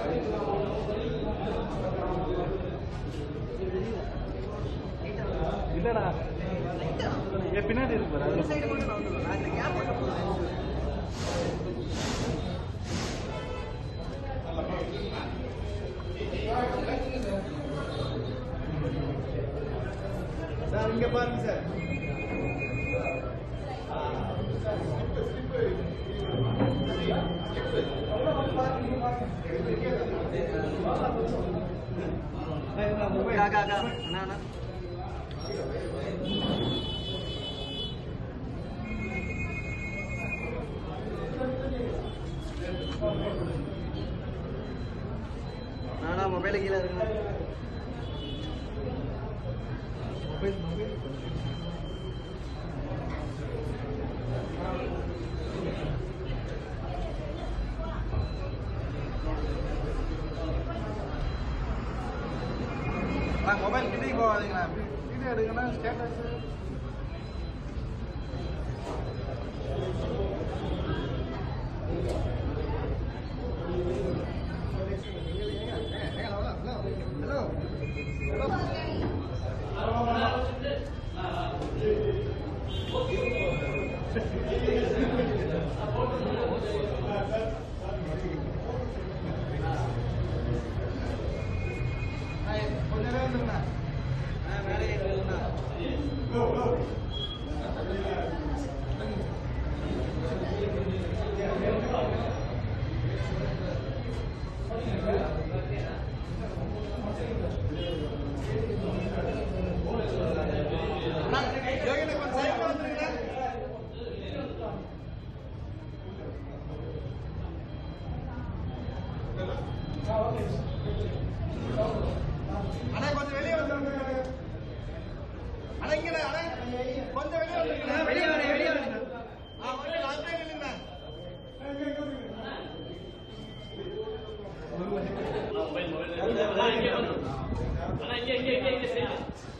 இல்லடா இங்க பின்னாடி இருக்கு பாரு அதுல சைடு மட்டும் நான் வந்துடுவேன் நான் இந்த கேப் மட்டும் போடுறேன் சார் இங்க பாருங்க சார் அக்கா அக்கா அக்கா அண்ணா அண்ணா நானா மொபைல கீழே இருக்குண்ணா மொபைல் மொபைல் மொபைல் கிட்டே போகாதீங்களா வீடியோ எடுக்கணும் ஸ்டேட்டஸ் ஹலோ கொஞ்ச நேரம் இருந்துங்கண்ணா மேலே ஏறிடுண்ணா யோகினி கொஞ்சம் சைடுல வந்துருங்க அண்ணா கொஞ்சம் வெளியே வந்துருங்க அண்ணா இங்க அண்ணா கொஞ்சம் வெளியே வந்துருங்க வெளியே வரேன் வெளியே வரேன் ஆ ஓகே நான் தான் இல்லைங்க அண்ணா இங்க இங்க இங்க இங்க